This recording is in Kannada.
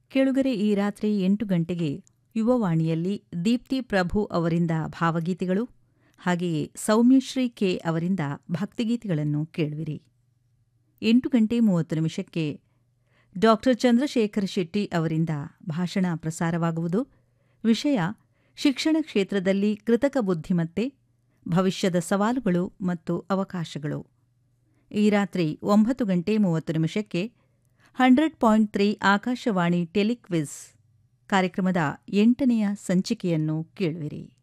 ಕೇಳುಗರೆ ಈ ರಾತ್ರಿ ಎಂಟು ಗಂಟೆಗೆ ಯುವವಾಣಿಯಲ್ಲಿ ದೀಪ್ತಿ ಪ್ರಭು ಅವರಿಂದ ಭಾವಗೀತೆಗಳು ಹಾಗೆಯೇ ಸೌಮ್ಯಶ್ರೀ ಕೆ ಅವರಿಂದ ಭಕ್ತಿಗೀತೆಗಳನ್ನು ಕೇಳುವಿರಿ ಎಂಟು ಗಂಟೆ ಮೂವತ್ತು ನಿಮಿಷಕ್ಕೆ ಡಾಕ್ಟರ್ ಚಂದ್ರಶೇಖರ್ ಶೆಟ್ಟಿ ಅವರಿಂದ ಭಾಷಣ ಪ್ರಸಾರವಾಗುವುದು ವಿಷಯ ಶಿಕ್ಷಣ ಕ್ಷೇತ್ರದಲ್ಲಿ ಕೃತಕ ಬುದ್ಧಿಮತ್ತೆ ಭವಿಷ್ಯದ ಸವಾಲುಗಳು ಮತ್ತು ಅವಕಾಶಗಳು ಈ ರಾತ್ರಿ ಒಂಬತ್ತು ಗಂಟೆ ಮೂವತ್ತು ನಿಮಿಷಕ್ಕೆ hundred point three Akashvani telequiz ಕಾರ್ಯಕ್ರಮದ ಎಂಟನೆಯ ಸಂಚಿಕೆಯನ್ನು ಕೇಳುವಿರಿ